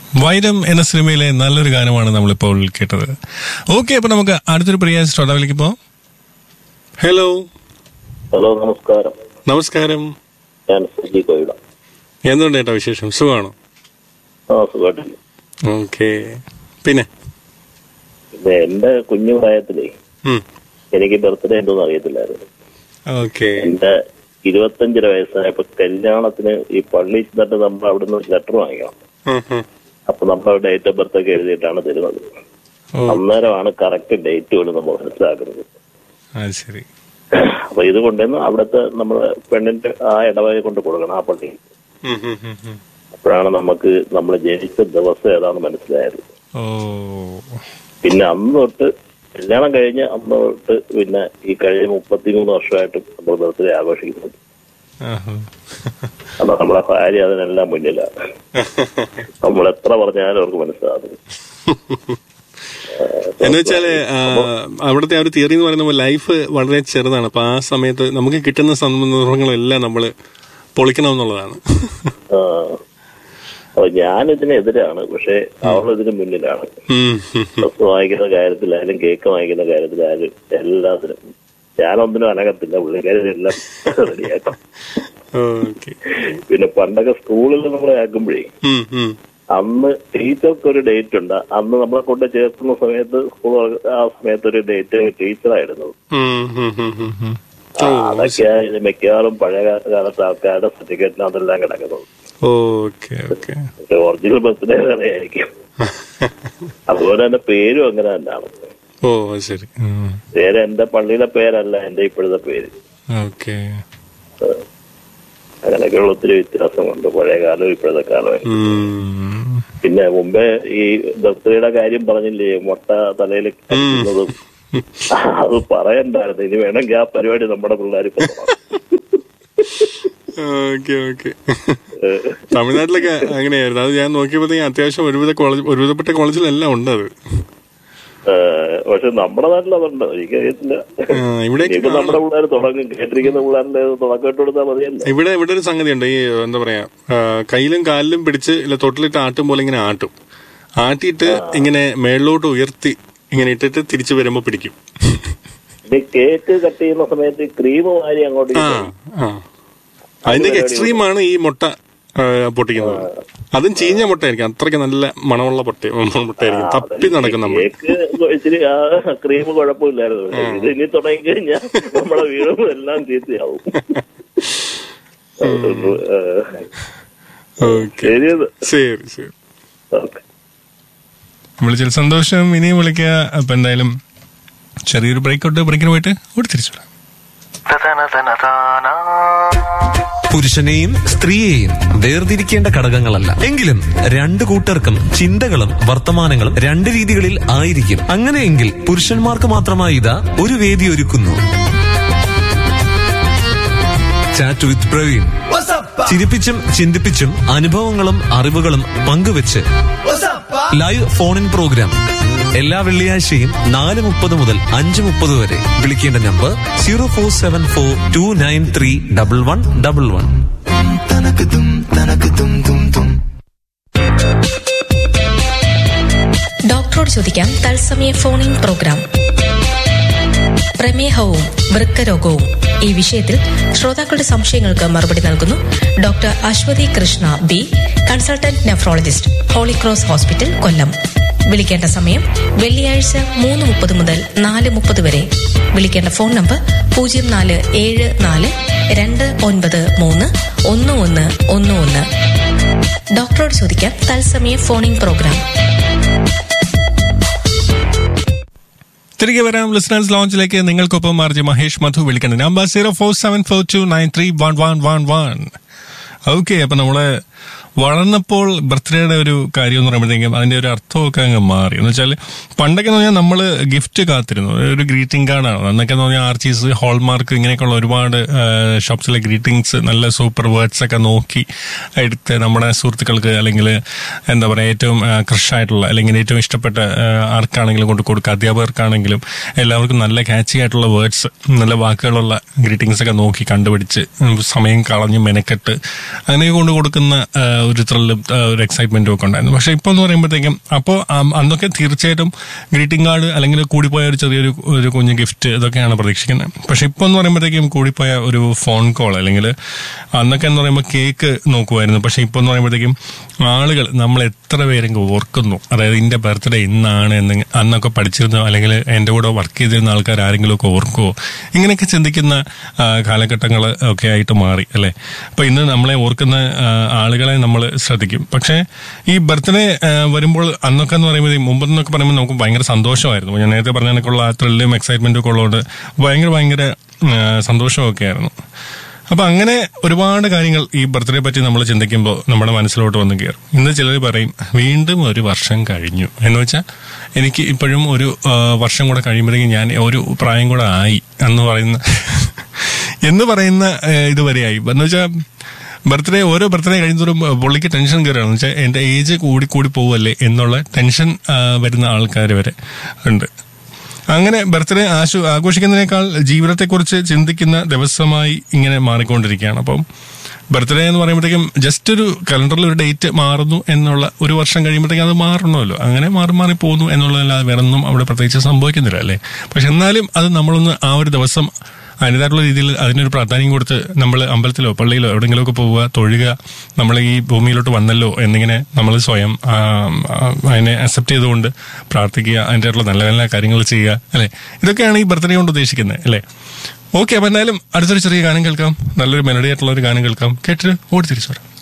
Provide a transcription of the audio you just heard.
വൈരം എന്ന സിനിമയിലെ നല്ലൊരു ഗാനമാണ് നമ്മളിപ്പോൾ കേട്ടത് ഓക്കെ അപ്പൊ നമുക്ക് അടുത്തൊരു പ്രിയ ശ്രോതാവിലേക്ക് പോവാം ഹലോ ഹലോ നമസ്കാരം നമസ്കാരം ഞാൻ സുജി കൊയിട എന്തുണ്ട് ഏട്ടാ വിശേഷം സുഖമാണോ ആ സുഖമായിട്ടില്ല ഓക്കെ പിന്നെ പിന്നെ എന്റെ കുഞ്ഞു പ്രായത്തിലേ എനിക്ക് ബർത്ത്ഡേ എന്തോന്നും അറിയത്തില്ലായിരുന്നു ഓക്കെ എന്റെ ഇരുപത്തഞ്ചര വയസ്സായപ്പോ കല്യാണത്തിന് ഈ പള്ളി ചെന്നിട്ട് നമ്മൾ അവിടുന്ന് ഒരു ലെറ്റർ വാങ്ങിക്കണം അപ്പൊ നമ്മൾ ഡേറ്റ് ഓഫ് ബർത്ത് ഒക്കെ എഴുതിയിട്ടാണ് തരുന്നത് അന്നേരമാണ് കറക്റ്റ് ഡേറ്റ് പോലും നമ്മൾ മനസ്സിലാക്കുന്നത് അത് ശരി അപ്പൊ ഇത് കൊണ്ടുവന്ന് അവിടുത്തെ നമ്മള് പെണ്ണിന്റെ ആ ഇടവകയെ കൊണ്ട് കൊടുക്കണം ആ പള്ളി ഉം, ഉം, ഉം, ഉം. അപ്പോഴാണ് നമുക്ക് നമ്മൾ ജനിച്ച ദിവസം ഏതാണെന്ന് മനസ്സിലായത് ഓ പിന്നെ അന്ന് തൊട്ട് കല്യാണം കഴിഞ്ഞ് അന്ന് തൊട്ട് പിന്നെ ഈ കഴിഞ്ഞ മുപ്പത്തിമൂന്ന് വർഷമായിട്ടും നമ്മൾ ബർത്ത്ഡേ ആഘോഷിക്കുന്നുണ്ട് ആഹാ. അപ്പൊ നമ്മളെ ഭാര്യ അതിനെല്ലാം മുന്നിലാണ് നമ്മൾ എത്ര പറഞ്ഞാലും അവർക്ക് മനസ്സിലാകും എന്ന് വെച്ചാല് ആ, അവിടുത്തെ ആ ഒരു തിയറി എന്ന് പറയുന്നത് ലൈഫ് വളരെ ചെറുതാണ് അപ്പൊ ആ സമയത്ത് നമുക്ക് കിട്ടുന്ന സന്ദർഭങ്ങളെല്ലാം നമ്മൾ പൊളിക്കണം എന്നുള്ളതാണ് അപ്പൊ ഞാൻ ഇതിനെതിരാണ് പക്ഷെ അവൾ ഇതിന് മുന്നിലാണ് ഉം, ഉം, ഉം. ഡ്രസ് വാങ്ങിക്കുന്ന കാര്യത്തിലായാലും കേക്ക് വാങ്ങിക്കുന്ന കാര്യത്തിലായാലും എല്ലാത്തിനും ഞാനൊന്നിനും അനകത്തില്ല പുള്ളിക്കാരെല്ലാം റെഡിയാക്കും ഓക്കെ പിന്നെ പണ്ടൊക്കെ സ്കൂളിൽ നമ്മളെ ആക്കുമ്പോഴേ ഉം, ഉം. അന്ന് ടീച്ചർക്ക് ഒരു ഡേറ്റ് ഉണ്ട് അന്ന് നമ്മളെ കൊണ്ട് ചേർക്കുന്ന സമയത്ത് സ്കൂൾ ആ സമയത്ത് ഒരു ഡേറ്റ് ടീച്ചറായിരുന്നു ഉം, ഉം, ഉം, ഉം, ഉം. അതൊക്കെയാ ഇത് മിക്കവാറും പഴയ കാലത്ത് ആൾക്കാരുടെ സർട്ടിഫിക്കറ്റിനകത്തെല്ലാം കിടക്കുന്നത് ഓക്കെ ഓക്കെ പക്ഷെ ഒറിജിനൽ ബർത്ത്ഡേ വേറെ ആയിരിക്കും അതുപോലെ തന്നെ പേരും അങ്ങനെ തന്നെയാണ് ഓ അത് ശരി ഉം. പേര് എന്റെ പള്ളിയിലെ പേരല്ല എന്റെ ഇപ്പോഴത്തെ പേര് ഓക്കെ അങ്ങനെയൊക്കെയുള്ള ഒത്തിരി വ്യത്യാസമുണ്ട് പഴയ കാലവും ഇപ്പോഴത്തെ കാലവും ഉം. പിന്നെ മുമ്പേ ഈ ബർത്ത്ഡേയുടെ കാര്യം പറഞ്ഞില്ലേ മുട്ട തലയിൽ കടിക്കുന്നതും അത് പറയണ്ടായിരുന്നു ഇനി വേണമെങ്കിൽ ആ പരിപാടി നമ്മുടെ പിള്ളേർ ഓക്കെ ഓക്കെ തമിഴ്നാട്ടിലൊക്കെ അങ്ങനെയായിരുന്നു അത് ഞാൻ നോക്കിയപ്പോഴത്തേക്കും അത്യാവശ്യം ഒരുവിധ കോളേജ് ഒരുവിധപ്പെട്ട കോളേജിലെല്ലാം ഉണ്ട് അത് പക്ഷെ നമ്മുടെ നാട്ടിൽ അതുണ്ട് എനിക്കറിയത്തില്ല ആ, ഇവിടേക്ക് ഇപ്പൊ നമ്മുടെ പിള്ളേർ തുടങ്ങും കേട്ടിരിക്കുന്ന പിള്ളേരുടെ തുടക്കം ഇട്ട് കൊടുത്താൽ മതിയല്ലോ ഇവിടെ ഇവിടെ ഒരു സംഗതിയുണ്ട് ഈ എന്താ പറയാ ആ, കയ്യിലും കാലിലും പിടിച്ച് ഇല്ല തൊട്ടിലിട്ട് ആട്ടും പോലെ ഇങ്ങനെ ആട്ടും ആട്ടിയിട്ട് ഇങ്ങനെ മേളിലോട്ട് ഉയർത്തി ഇങ്ങനെ ഇട്ടിട്ട് തിരിച്ചു വരുമ്പോ പിടിക്കും ഇനി കേക്ക് കട്ട് ചെയ്യുന്ന സമയത്ത് ക്രീം വാരി അങ്ങോട്ട് ആ ഇടും. ആ അതിന്റെ എക്സ്ട്രീം ആണ് ഈ മുട്ട ആ, പൊട്ടിക്കുന്നത് അതും ചീഞ്ഞ മുട്ടയായിരിക്കും അത്രയ്ക്ക് നല്ല മണമുള്ള പൊട്ട മുട്ടയായിരിക്കും തപ്പി നടക്കും നമ്മൾ കേക്ക് ഇച്ചിരി ആ ക്രീം കുഴപ്പമില്ലായിരുന്നു പക്ഷെ ഇത് ഇനി തുടങ്ങി കഴിഞ്ഞാൽ നമ്മുടെ വീടും എല്ലാം ചീത്തയാവും അതുകൊണ്ട്, ഏഹ്, ഓക്കെ ശരിയത് ശരി ശരി ഓക്കെ വിളിച്ചതിൽ സന്തോഷം ഇനിയും വിളിക്കുക അപ്പൊ എന്തായാലും ചെറിയൊരു ബ്രേക്ക് ഔട്ട് ബ്രേക്കിന് പോയിട്ട് ഓടി തിരിച്ചു വരാം പുരുഷനെയും സ്ത്രീയെയും വേർതിരിക്കേണ്ട ഘടകങ്ങളല്ല എങ്കിലും രണ്ടു കൂട്ടർക്കും ചിന്തകളും വർത്തമാനങ്ങളും രണ്ട് രീതികളിൽ ആയിരിക്കും അങ്ങനെയെങ്കിൽ പുരുഷന്മാർക്ക് മാത്രമായി ഇതാ ഒരു വേദി ഒരുക്കുന്നു ചാറ്റ് വിത്ത് പ്രവീൺ ചിരിപ്പിച്ചും ചിന്തിപ്പിച്ചും അനുഭവങ്ങളും അറിവുകളും പങ്കുവെച്ച് ലൈവ് ഫോൺ ഇൻ പ്രോഗ്രാം എല്ലാ വെള്ളിയാഴ്ചയും നാല് മുപ്പത് മുതൽ അഞ്ച് മുപ്പത് വരെ വിളിക്കേണ്ട number zero four seven four two nine three double one double one ഡോക്ടറോട് ചോദിക്കാം തത്സമയ ഫോണിൻ പ്രോഗ്രാം പ്രമേഹവും വൃക്കരോഗവും ഈ വിഷയത്തിൽ ശ്രോതാക്കളുടെ സംശയങ്ങൾക്ക് മറുപടി നൽകുന്നു doctor Ashwathi Krishna B consultant nephrologist Holy Cross hospital Kollam വിളിക്കേണ്ട സമയം വെള്ളിയാഴ്ച മൂന്ന് മുപ്പത് മുതൽ നാല് മുപ്പത് വരെ വിളിക്കേണ്ട ഫോൺ നമ്പർ പൂജ്യം നാല് ഏഴ് നാല് രണ്ട് ഒൻപത് മൂന്ന് ഒന്ന് ഒന്ന് ഒന്ന് ഒന്ന് ഡോക്ടറോട് ചോദിക്കാം തത്സമയ ഫോണിൻ പ്രോഗ്രാം തിരികെ വരാം ലിസണേഴ്സ് ലോഞ്ചിലേക്ക് നിങ്ങൾക്കൊപ്പം ആർജി മഹേഷ് മധു വിളിക്കേണ്ട number zero four seven four two nine three one one one one okay അപ്പൊ നമ്മള് വളർന്നപ്പോൾ ബർത്ത്ഡേയുടെ ഒരു കാര്യം എന്ന് പറയുമ്പോഴത്തേക്കും അതിന്റെ ഒരു അർത്ഥമൊക്കെ അങ്ങ് മാറി എന്ന് വെച്ചാൽ പണ്ടൊക്കെ എന്ന് പറഞ്ഞാൽ നമ്മൾ ഗിഫ്റ്റ് കാത്തിരുന്നു ഒരു ഗ്രീറ്റിംഗ് കാർഡാണ് അന്നൊക്കെ എന്ന് പറഞ്ഞാൽ ആർച്ചീസ് ഹോൾമാർക്ക് ഇങ്ങനെയൊക്കെയുള്ള ഒരുപാട് ഷോപ്സിലെ ഗ്രീറ്റിംഗ്സ് നല്ല സൂപ്പർ വേർഡ്സ് ഒക്കെ നോക്കി എടുത്ത് നമ്മുടെ സുഹൃത്തുക്കൾക്ക് അല്ലെങ്കിൽ എന്താ പറയുക ഏറ്റവും ക്രഷായിട്ടുള്ള അല്ലെങ്കിൽ ഏറ്റവും ഇഷ്ടപ്പെട്ട ആ, ആർക്കാണെങ്കിലും കൊണ്ട് കൊടുക്കുക അധ്യാപകർക്കാണെങ്കിലും എല്ലാവർക്കും നല്ല ക്യാച്ചി ആയിട്ടുള്ള വേർഡ്സ് നല്ല വാക്കുകളുള്ള ഗ്രീറ്റിംഗ്സ് ഒക്കെ നോക്കി കണ്ടുപിടിച്ച് ഉം, സമയം കളഞ്ഞ് മെനക്കെട്ട് അങ്ങനെയൊക്കെ കൊണ്ട് കൊടുക്കുന്ന ആ, ഒരു ത്രില്ലും ആ, ഒരു എക്സൈറ്റ്മെന്റും ഒക്കെ ഉണ്ടായിരുന്നു പക്ഷെ ഇപ്പൊ എന്ന് പറയുമ്പോഴത്തേക്കും അപ്പോൾ അന്നൊക്കെ തീർച്ചയായിട്ടും ഗ്രീറ്റിംഗ് കാർഡ് അല്ലെങ്കിൽ കൂടിപ്പോയ ഒരു ചെറിയൊരു ഒരു കുഞ്ഞ് ഗിഫ്റ്റ് ഇതൊക്കെയാണ് പ്രതീക്ഷിക്കുന്നത് പക്ഷെ ഇപ്പൊ എന്ന് പറയുമ്പോഴത്തേക്കും കൂടിപ്പോയ ഒരു ഫോൺ കോൾ അല്ലെങ്കിൽ അന്നൊക്കെ എന്ന് പറയുമ്പോൾ കേക്ക് നോക്കുമായിരുന്നു പക്ഷെ ഇപ്പൊ എന്ന് പറയുമ്പോഴത്തേക്കും ആളുകൾ നമ്മൾ എത്ര പേരെങ്കിലും ഓർക്കുന്നു അതായത് എന്റെ ബർത്ത്ഡേ ഇന്നാണ് എന്ന് അന്നൊക്കെ പഠിച്ചിരുന്ന അല്ലെങ്കിൽ എന്റെ കൂടെ വർക്ക് ചെയ്തിരുന്ന ആൾക്കാർ ആരെങ്കിലും ഒക്കെ ഓർക്കുമോ ഇങ്ങനെയൊക്കെ ചിന്തിക്കുന്ന കാലഘട്ടങ്ങൾ ഒക്കെ ആയിട്ട് മാറി അല്ലെ അപ്പൊ ഇന്ന് നമ്മളെ ഓർക്കുന്ന ആ, ആളുകളെ നമ്മൾ ശ്രദ്ധിക്കും പക്ഷേ ഈ ബർത്ത്ഡേ വരുമ്പോൾ അന്നൊക്കെ എന്ന് പറയുമ്പോൾ മുമ്പെന്നൊക്കെ പറയുമ്പോൾ നമുക്ക് ഭയങ്കര സന്തോഷമായിരുന്നു ഞാൻ നേരത്തെ പറഞ്ഞ കണക്കുള്ള ആ ത്രില്ലും എക്സൈറ്റ്മെന്റും ഒക്കെ ഉള്ളതുകൊണ്ട് ഭയങ്കര ഭയങ്കര ആ, സന്തോഷമൊക്കെ ആയിരുന്നു അപ്പൊ അങ്ങനെ ഒരുപാട് കാര്യങ്ങൾ ഈ ബർത്ത്ഡേ പറ്റി നമ്മൾ ചിന്തിക്കുമ്പോൾ നമ്മുടെ മനസ്സിലോട്ട് വന്ന് കയറും ഇന്ന് ചിലർ പറയും വീണ്ടും ഒരു വർഷം കഴിഞ്ഞു എന്ന് വെച്ചാൽ എനിക്ക് ഇപ്പോഴും ഒരു ആ, വർഷം കൂടെ കഴിയുമ്പോഴേക്കും ഞാൻ ഒരു പ്രായം കൂടെ ആയി എന്ന് പറയുന്ന എന്ന് പറയുന്ന ആ, ഇതുവരെയായി എന്ന് വെച്ചാൽ ബർത്ത്ഡേ ഓരോ ബർത്ത്ഡേ കഴിയുന്നതോറും പുള്ളിക്ക് ടെൻഷൻ കയറുകയാണ് വെച്ചാൽ എന്റെ ഏജ് കൂടി കൂടി പോവല്ലേ എന്നുള്ള ടെൻഷൻ ആ, വരുന്ന ആൾക്കാർ വരെ ഉണ്ട് അങ്ങനെ ബർത്ത്ഡേ ആശു ആഘോഷിക്കുന്നതിനേക്കാൾ ജീവിതത്തെക്കുറിച്ച് ചിന്തിക്കുന്ന ദിവസമായി ഇങ്ങനെ മാറിക്കൊണ്ടിരിക്കുകയാണ് അപ്പം ബർത്ത്ഡേ എന്ന് പറയുമ്പോഴത്തേക്കും ജസ്റ്റ് ഒരു കലണ്ടറിൽ ഒരു ഡേറ്റ് മാറുന്നു എന്നുള്ള ഒരു വർഷം കഴിയുമ്പോഴത്തേക്കും അത് മാറണമല്ലോ അങ്ങനെ മാറി മാറി പോകുന്നു എന്നുള്ളതല്ലാതെ വേറെ ഒന്നും അവിടെ പ്രത്യേകിച്ച് സംഭവിക്കുന്നില്ല അല്ലേ പക്ഷെ എന്നാലും അത് നമ്മളൊന്ന് ആ ഒരു ദിവസം അതിൻ്റെതായിട്ടുള്ള രീതിയിൽ അതിനൊരു പ്രാധാന്യം കൊടുത്ത് നമ്മൾ അമ്പലത്തിലോ പള്ളിയിലോ എവിടെയെങ്കിലുമൊക്കെ പോവുക തൊഴുക നമ്മൾ ഈ ഭൂമിയിലോട്ട് വന്നല്ലോ എന്നിങ്ങനെ നമ്മൾ സ്വയം ആ, ആ, അതിനെ അക്സെപ്റ്റ് ചെയ്തുകൊണ്ട് പ്രാർത്ഥിക്കുക അതിൻ്റെതായിട്ടുള്ള നല്ല നല്ല കാര്യങ്ങൾ ചെയ്യുക അല്ലെ ഇതൊക്കെയാണ് ഈ ബർത്ത്ഡേ കൊണ്ട് ഉദ്ദേശിക്കുന്നത് അല്ലേ ഓക്കെ അപ്പൊ എന്തായാലും അടുത്തൊരു ചെറിയ ഗാനം കേൾക്കാം നല്ലൊരു മെലഡി ആയിട്ടുള്ള ഒരു ഗാനം കേൾക്കാം കേട്ടിട്ട് ഓടി തിരിച്ചു വരാം